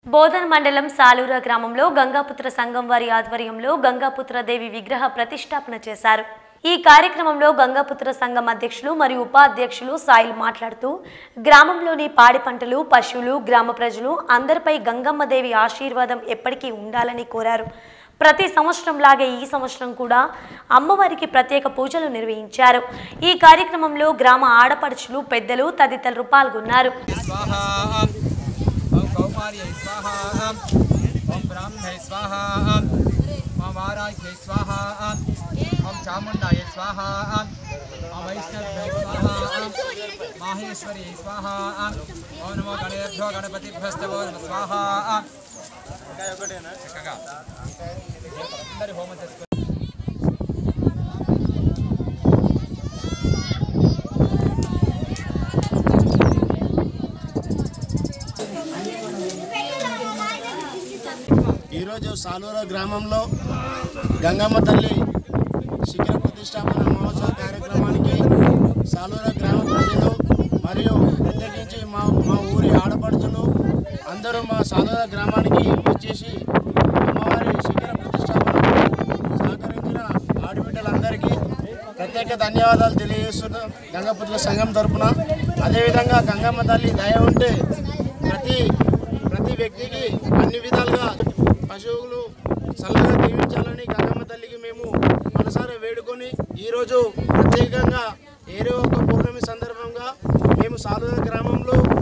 బోధన్ మండలం సాలూర గ్రామంలో గంగాపుత్ర సంఘం వారి ఆధ్వర్యంలో గంగాపుత్ర దేవి విగ్రహ ప్రతిష్టాపన చేశారు ఈ కార్యక్రమంలో గంగాపుత్ర సంఘం అధ్యక్షులు మరియు ఉపాధ్యక్షులు సాయిల్ మాట్లాడుతూ గ్రామంలోని పాడి పంటలు పశువులు గ్రామ ప్రజలు అందరిపై గంగమ్మ దేవి ఆశీర్వాదం ఎప్పటికీ ఉండాలని కోరారు ప్రతి సంవత్సరం లాగే ఈ సంవత్సరం కూడా అమ్మవారికి ప్రత్యేక పూజలు నిర్వహించారు ఈ కార్యక్రమంలో గ్రామ ఆడపడుచులు పెద్దలు తదితరులు పాల్గొన్నారు स्वाहा ॐ कौमार्यै स्वाहा ॐ ब्राह्मणे स्वाहा ॐ वाराह्यै स्वाहा ॐ चामुण्डायै स्वाहा ॐ वैष्णव्यै स्वाहा माहेश्वर्यै स्वाहा ॐ नमो गणेभ्यो गणपतिभ्यस्तवो नमः स्वाहा చక్కగా అందరి హోమం చేసుకో ఈరోజు సాలూర గ్రామంలో గంగమ్మ తల్లి శిఖర ప్రతిష్టాపన మహోత్సవ కార్యక్రమానికి సాలూర గ్రామ ప్రజలు మరియు ప్రత్యేకించి మా మా ఊరి ఆడపడుచులు అందరూ మా సాలూర గ్రామానికి వచ్చేసి అమ్మవారి శిఖర ప్రతిష్టాపనకు సహకరించిన ఆడబిడ్డలందరికీ ప్రత్యేక ధన్యవాదాలు తెలియజేస్తున్నాం గంగపుత్ర సంఘం తరపున అదేవిధంగా గంగమ్మ తల్లి దయ ఉంటే ప్రతి ప్రతి వ్యక్తికి అన్ని విధాలుగా పశువులు చల్లగా దీవించాలని గంగమ్మ తల్లికి మేము మనసారా వేడుకొని ఈరోజు ప్రత్యేకంగా ఏదో ఒక పౌర్ణమి సందర్భంగా మేము సాలుద గ్రామంలో